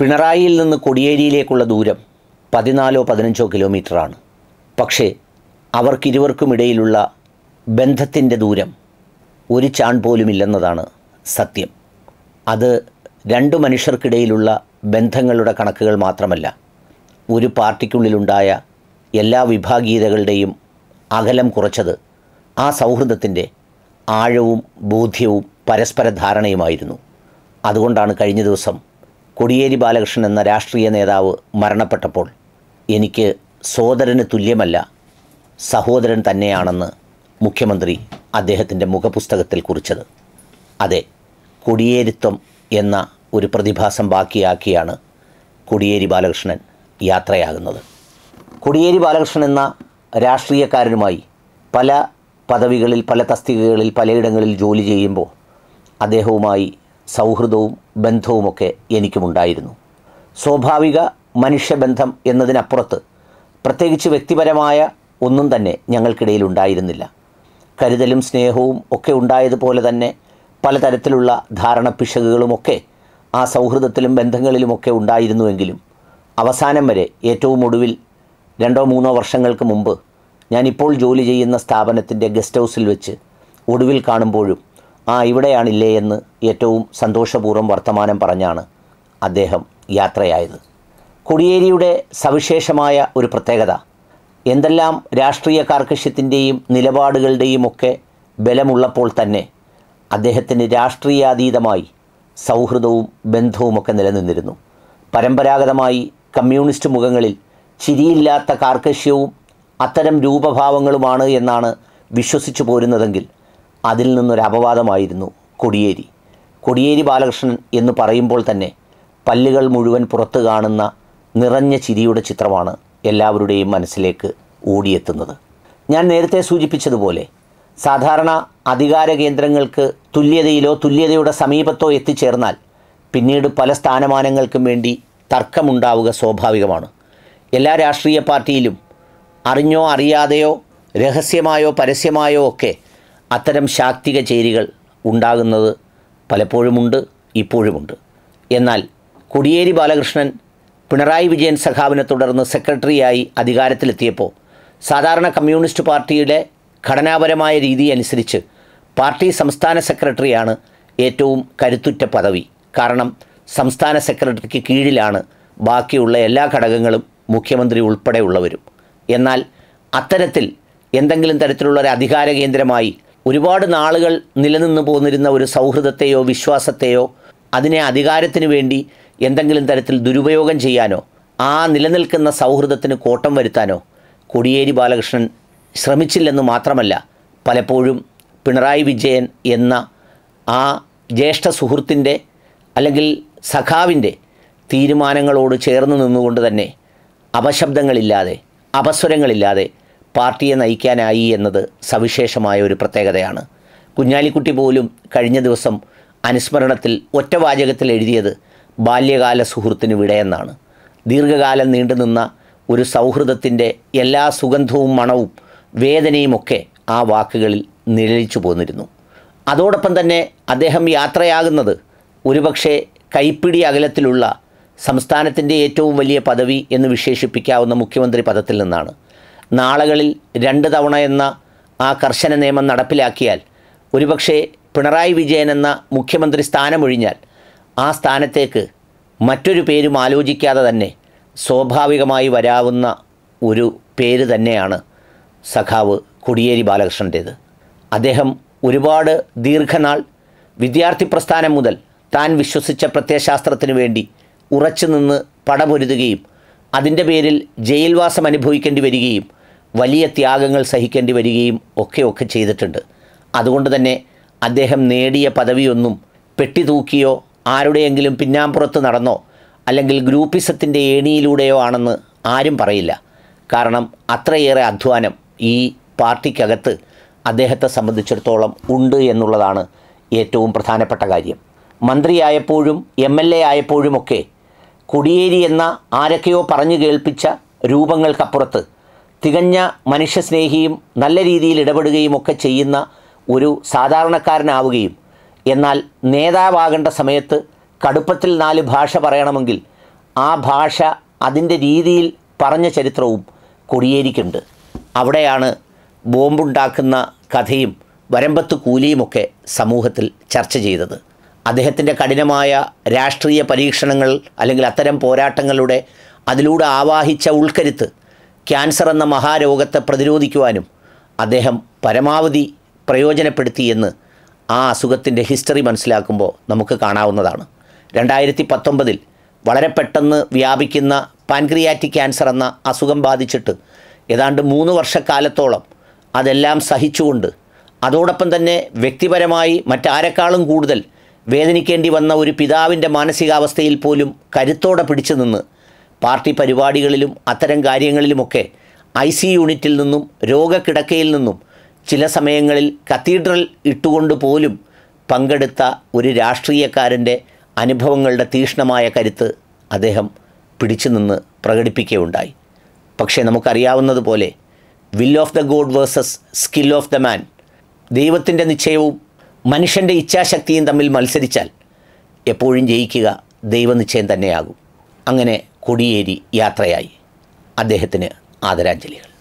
പിണറായിയിൽ നിന്ന് കൊടിയേരിയിലേക്കുള്ള ദൂരം പതിനാലോ പതിനഞ്ചോ കിലോമീറ്ററാണ് പക്ഷേ അവർക്കിരുവർക്കുമിടയിലുള്ള ബന്ധത്തിൻ്റെ ദൂരം ഒരു ചാൺ പോലുമില്ലെന്നതാണ് സത്യം അത് രണ്ടു മനുഷ്യർക്കിടയിലുള്ള ബന്ധങ്ങളുടെ കണക്കുകൾ മാത്രമല്ല ഒരു പാർട്ടിക്കുള്ളിലുണ്ടായ എല്ലാ വിഭാഗീയതകളുടെയും അകലം കുറച്ചത് ആ സൗഹൃദത്തിൻ്റെ ആഴവും ബോധ്യവും പരസ്പര ധാരണയുമായിരുന്നു അതുകൊണ്ടാണ് കഴിഞ്ഞ ദിവസം കൊടിയേരി ബാലകൃഷ്ണൻ എന്ന രാഷ്ട്രീയ നേതാവ് മരണപ്പെട്ടപ്പോൾ എനിക്ക് സോദരന് തുല്യമല്ല സഹോദരൻ തന്നെയാണെന്ന് മുഖ്യമന്ത്രി അദ്ദേഹത്തിൻ്റെ മുഖപുസ്തകത്തിൽ കുറിച്ചത് അതെ കൊടിയേരിത്വം എന്ന ഒരു പ്രതിഭാസം ബാക്കിയാക്കിയാണ് കൊടിയേരി ബാലകൃഷ്ണൻ യാത്രയാകുന്നത് കൊടിയേരി ബാലകൃഷ്ണൻ എന്ന രാഷ്ട്രീയക്കാരനുമായി പല പദവികളിൽ പല തസ്തികകളിൽ പലയിടങ്ങളിൽ ജോലി ചെയ്യുമ്പോൾ അദ്ദേഹവുമായി സൗഹൃദവും ബന്ധവുമൊക്കെ എനിക്കുമുണ്ടായിരുന്നു സ്വാഭാവിക മനുഷ്യബന്ധം എന്നതിനപ്പുറത്ത് പ്രത്യേകിച്ച് വ്യക്തിപരമായ ഒന്നും തന്നെ ഞങ്ങൾക്കിടയിൽ ഉണ്ടായിരുന്നില്ല കരുതലും സ്നേഹവും ഒക്കെ ഉണ്ടായതുപോലെ തന്നെ പലതരത്തിലുള്ള ധാരണ പിശകുകളുമൊക്കെ ആ സൗഹൃദത്തിലും ബന്ധങ്ങളിലുമൊക്കെ ഉണ്ടായിരുന്നുവെങ്കിലും അവസാനം വരെ ഏറ്റവും ഒടുവിൽ രണ്ടോ മൂന്നോ വർഷങ്ങൾക്ക് മുമ്പ് ഞാനിപ്പോൾ ജോലി ചെയ്യുന്ന സ്ഥാപനത്തിൻ്റെ ഗസ്റ്റ് ഹൗസിൽ വെച്ച് ഒടുവിൽ കാണുമ്പോഴും ആ ഇവിടെയാണില്ലേ എന്ന് ഏറ്റവും സന്തോഷപൂർവ്വം വർത്തമാനം പറഞ്ഞാണ് അദ്ദേഹം യാത്രയായത് കൊടിയേരിയുടെ സവിശേഷമായ ഒരു പ്രത്യേകത എന്തെല്ലാം രാഷ്ട്രീയ കാർക്കശ്യത്തിൻ്റെയും നിലപാടുകളുടെയും ഒക്കെ ബലമുള്ളപ്പോൾ തന്നെ അദ്ദേഹത്തിന് രാഷ്ട്രീയാതീതമായി സൗഹൃദവും ബന്ധവുമൊക്കെ നിലനിന്നിരുന്നു പരമ്പരാഗതമായി കമ്മ്യൂണിസ്റ്റ് മുഖങ്ങളിൽ ചിരിയില്ലാത്ത കാർക്കശ്യവും അത്തരം രൂപഭാവങ്ങളുമാണ് എന്നാണ് വിശ്വസിച്ചു പോരുന്നതെങ്കിൽ അതിൽ നിന്നൊരു അപവാദമായിരുന്നു കൊടിയേരി കൊടിയേരി ബാലകൃഷ്ണൻ എന്ന് പറയുമ്പോൾ തന്നെ പല്ലുകൾ മുഴുവൻ പുറത്തു കാണുന്ന നിറഞ്ഞ ചിരിയുടെ ചിത്രമാണ് എല്ലാവരുടെയും മനസ്സിലേക്ക് ഓടിയെത്തുന്നത് ഞാൻ നേരത്തെ സൂചിപ്പിച്ചതുപോലെ സാധാരണ അധികാര കേന്ദ്രങ്ങൾക്ക് തുല്യതയിലോ തുല്യതയുടെ സമീപത്തോ എത്തിച്ചേർന്നാൽ പിന്നീട് പല സ്ഥാനമാനങ്ങൾക്കും വേണ്ടി തർക്കമുണ്ടാവുക സ്വാഭാവികമാണ് എല്ലാ രാഷ്ട്രീയ പാർട്ടിയിലും അറിഞ്ഞോ അറിയാതെയോ രഹസ്യമായോ പരസ്യമായോ ഒക്കെ അത്തരം ശാക്തിക ചേരികൾ ഉണ്ടാകുന്നത് പലപ്പോഴുമുണ്ട് ഇപ്പോഴുമുണ്ട് എന്നാൽ കൊടിയേരി ബാലകൃഷ്ണൻ പിണറായി വിജയൻ സഖാവിനെ തുടർന്ന് സെക്രട്ടറിയായി അധികാരത്തിലെത്തിയപ്പോൾ സാധാരണ കമ്മ്യൂണിസ്റ്റ് പാർട്ടിയുടെ ഘടനാപരമായ രീതി അനുസരിച്ച് പാർട്ടി സംസ്ഥാന സെക്രട്ടറിയാണ് ഏറ്റവും കരുത്തുറ്റ പദവി കാരണം സംസ്ഥാന സെക്രട്ടറിക്ക് കീഴിലാണ് ബാക്കിയുള്ള എല്ലാ ഘടകങ്ങളും മുഖ്യമന്ത്രി ഉൾപ്പെടെയുള്ളവരും എന്നാൽ അത്തരത്തിൽ എന്തെങ്കിലും തരത്തിലുള്ള ഒരു അധികാര കേന്ദ്രമായി ഒരുപാട് നാളുകൾ നിലനിന്ന് പോന്നിരുന്ന ഒരു സൗഹൃദത്തെയോ വിശ്വാസത്തെയോ അതിനെ അധികാരത്തിന് വേണ്ടി എന്തെങ്കിലും തരത്തിൽ ദുരുപയോഗം ചെയ്യാനോ ആ നിലനിൽക്കുന്ന സൗഹൃദത്തിന് കോട്ടം വരുത്താനോ കൊടിയേരി ബാലകൃഷ്ണൻ ശ്രമിച്ചില്ലെന്ന് മാത്രമല്ല പലപ്പോഴും പിണറായി വിജയൻ എന്ന ആ ജ്യേഷ്ഠ സുഹൃത്തിൻ്റെ അല്ലെങ്കിൽ സഖാവിൻ്റെ തീരുമാനങ്ങളോട് ചേർന്ന് നിന്നുകൊണ്ട് തന്നെ അപശബ്ദങ്ങളില്ലാതെ അപസ്വരങ്ങളില്ലാതെ പാർട്ടിയെ നയിക്കാനായി എന്നത് സവിശേഷമായ ഒരു പ്രത്യേകതയാണ് കുഞ്ഞാലിക്കുട്ടി പോലും കഴിഞ്ഞ ദിവസം അനുസ്മരണത്തിൽ ഒറ്റവാചകത്തിൽ എഴുതിയത് ബാല്യകാല സുഹൃത്തിന് വിടയെന്നാണ് ദീർഘകാലം നീണ്ടുനിന്ന ഒരു സൗഹൃദത്തിൻ്റെ എല്ലാ സുഗന്ധവും മണവും വേദനയുമൊക്കെ ആ വാക്കുകളിൽ നിഴലിച്ചു പോന്നിരുന്നു അതോടൊപ്പം തന്നെ അദ്ദേഹം യാത്രയാകുന്നത് ഒരുപക്ഷെ കൈപ്പിടി അകലത്തിലുള്ള സംസ്ഥാനത്തിൻ്റെ ഏറ്റവും വലിയ പദവി എന്ന് വിശേഷിപ്പിക്കാവുന്ന മുഖ്യമന്ത്രി പദത്തിൽ നിന്നാണ് നാളുകളിൽ രണ്ട് തവണ എന്ന ആ കർശന നിയമം നടപ്പിലാക്കിയാൽ ഒരുപക്ഷെ പിണറായി വിജയൻ എന്ന മുഖ്യമന്ത്രി സ്ഥാനമൊഴിഞ്ഞാൽ ആ സ്ഥാനത്തേക്ക് മറ്റൊരു പേരും ആലോചിക്കാതെ തന്നെ സ്വാഭാവികമായി വരാവുന്ന ഒരു പേര് തന്നെയാണ് സഖാവ് കൊടിയേരി ബാലകൃഷ്ണൻ്റേത് അദ്ദേഹം ഒരുപാട് ദീർഘനാൾ വിദ്യാർത്ഥി പ്രസ്ഥാനം മുതൽ താൻ വിശ്വസിച്ച പ്രത്യയശാസ്ത്രത്തിന് വേണ്ടി ഉറച്ചു നിന്ന് പടപൊരുതുകയും അതിൻ്റെ പേരിൽ ജയിൽവാസം അനുഭവിക്കേണ്ടി വരികയും വലിയ ത്യാഗങ്ങൾ സഹിക്കേണ്ടി വരികയും ഒക്കെ ഒക്കെ ചെയ്തിട്ടുണ്ട് അതുകൊണ്ട് തന്നെ അദ്ദേഹം നേടിയ പദവിയൊന്നും പെട്ടി തൂക്കിയോ ആരുടെയെങ്കിലും പിന്നാമ്പുറത്ത് നടന്നോ അല്ലെങ്കിൽ ഗ്രൂപ്പിസത്തിൻ്റെ ഏണിയിലൂടെയോ ആണെന്ന് ആരും പറയില്ല കാരണം അത്രയേറെ അധ്വാനം ഈ പാർട്ടിക്കകത്ത് അദ്ദേഹത്തെ സംബന്ധിച്ചിടത്തോളം ഉണ്ട് എന്നുള്ളതാണ് ഏറ്റവും പ്രധാനപ്പെട്ട കാര്യം മന്ത്രിയായപ്പോഴും എം എൽ എ ആയപ്പോഴുമൊക്കെ കൊടിയേരി എന്ന ആരൊക്കെയോ പറഞ്ഞു കേൾപ്പിച്ച രൂപങ്ങൾക്കപ്പുറത്ത് തികഞ്ഞ മനുഷ്യസ്നേഹിയും നല്ല രീതിയിൽ ഇടപെടുകയും ഒക്കെ ചെയ്യുന്ന ഒരു സാധാരണക്കാരനാവുകയും എന്നാൽ നേതാവാകേണ്ട സമയത്ത് കടുപ്പത്തിൽ നാല് ഭാഷ പറയണമെങ്കിൽ ആ ഭാഷ അതിൻ്റെ രീതിയിൽ പറഞ്ഞ ചരിത്രവും കൊടിയേരിക്കുണ്ട് അവിടെയാണ് ബോംബുണ്ടാക്കുന്ന കഥയും വരമ്പത്ത് കൂലിയുമൊക്കെ സമൂഹത്തിൽ ചർച്ച ചെയ്തത് അദ്ദേഹത്തിൻ്റെ കഠിനമായ രാഷ്ട്രീയ പരീക്ഷണങ്ങൾ അല്ലെങ്കിൽ അത്തരം പോരാട്ടങ്ങളുടെ അതിലൂടെ ആവാഹിച്ച ഉൾക്കരുത്ത് ക്യാൻസർ എന്ന മഹാരോഗത്തെ പ്രതിരോധിക്കുവാനും അദ്ദേഹം പരമാവധി പ്രയോജനപ്പെടുത്തിയെന്ന് ആ അസുഖത്തിൻ്റെ ഹിസ്റ്ററി മനസ്സിലാക്കുമ്പോൾ നമുക്ക് കാണാവുന്നതാണ് രണ്ടായിരത്തി പത്തൊമ്പതിൽ വളരെ പെട്ടെന്ന് വ്യാപിക്കുന്ന പാൻക്രിയാറ്റിക് ക്യാൻസർ എന്ന അസുഖം ബാധിച്ചിട്ട് ഏതാണ്ട് മൂന്ന് വർഷക്കാലത്തോളം അതെല്ലാം സഹിച്ചുകൊണ്ട് അതോടൊപ്പം തന്നെ വ്യക്തിപരമായി മറ്റാരെക്കാളും കൂടുതൽ വേദനിക്കേണ്ടി വന്ന ഒരു പിതാവിൻ്റെ മാനസികാവസ്ഥയിൽ പോലും കരുത്തോടെ പിടിച്ചു നിന്ന് പാർട്ടി പരിപാടികളിലും അത്തരം കാര്യങ്ങളിലുമൊക്കെ ഐ സി യൂണിറ്റിൽ നിന്നും രോഗക്കിടക്കയിൽ നിന്നും ചില സമയങ്ങളിൽ കത്തീഡ്രൽ ഇട്ടുകൊണ്ട് പോലും പങ്കെടുത്ത ഒരു രാഷ്ട്രീയക്കാരൻ്റെ അനുഭവങ്ങളുടെ തീക്ഷ്ണമായ കരുത്ത് അദ്ദേഹം പിടിച്ചു നിന്ന് പ്രകടിപ്പിക്കുകയുണ്ടായി പക്ഷേ നമുക്കറിയാവുന്നതുപോലെ will of the God versus skill of the man ദൈവത്തിൻ്റെ നിശ്ചയവും മനുഷ്യൻ്റെ ഇച്ഛാശക്തിയും തമ്മിൽ മത്സരിച്ചാൽ എപ്പോഴും ജയിക്കുക ദൈവനിശ്ചയം തന്നെയാകും അങ്ങനെ കൊടിയേരി യാത്രയായി അദ്ദേഹത്തിന് ആദരാഞ്ജലികൾ